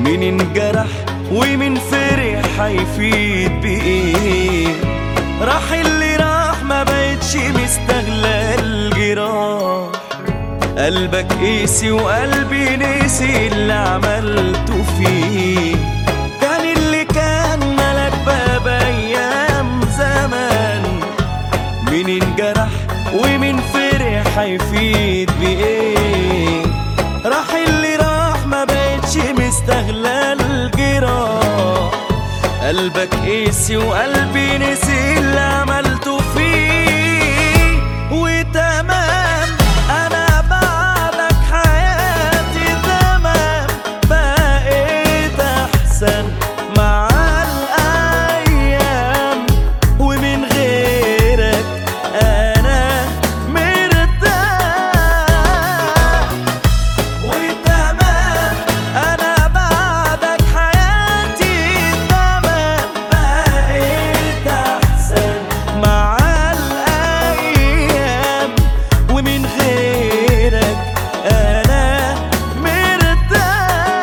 مين انجرح ومين فرح هيفيد بإيه راح اللي راح ما بقتش مستغلى الجراح قلبك قيسي وقلبي نسي اللي عملته فيه كان اللي كان ملك باب ايام زمان مين انجرح ومين فرح هيفيد بايه راح اللي راح ما بقتش مستغلى الجراح قلبك قيسي وقلبي نسي اللي عملته فيه وتمام انا بعدك حياتي تمام بقيت احسن مع الايام ومن غيرك انا مرتاح وتمام انا بعدك حياتي تمام بقيت احسن مع الايام ومن غيرك انا مرتاح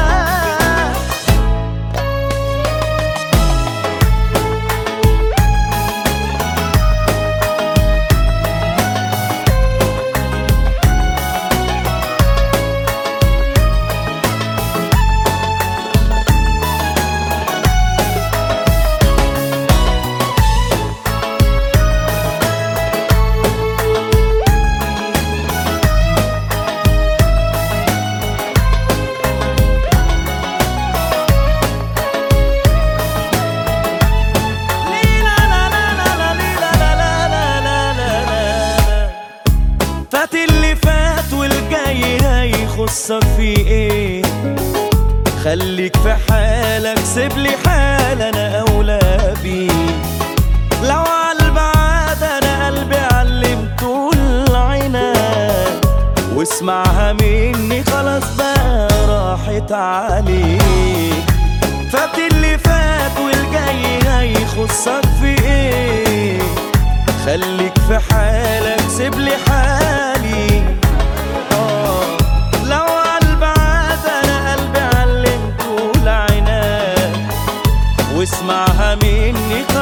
فات اللي فات والجاي هيخصك في ايه خليك في حالك سيب لي حال انا اولى بيه لو عالبعاد انا قلبي علمته العناد واسمعها مني خلاص بقى راحت عليك فات اللي فات والجاي هيخصك في ايه خليك في حالك سيب لي حالي آه لو عالبعاد انا قلبي علمته العناد واسمعها مني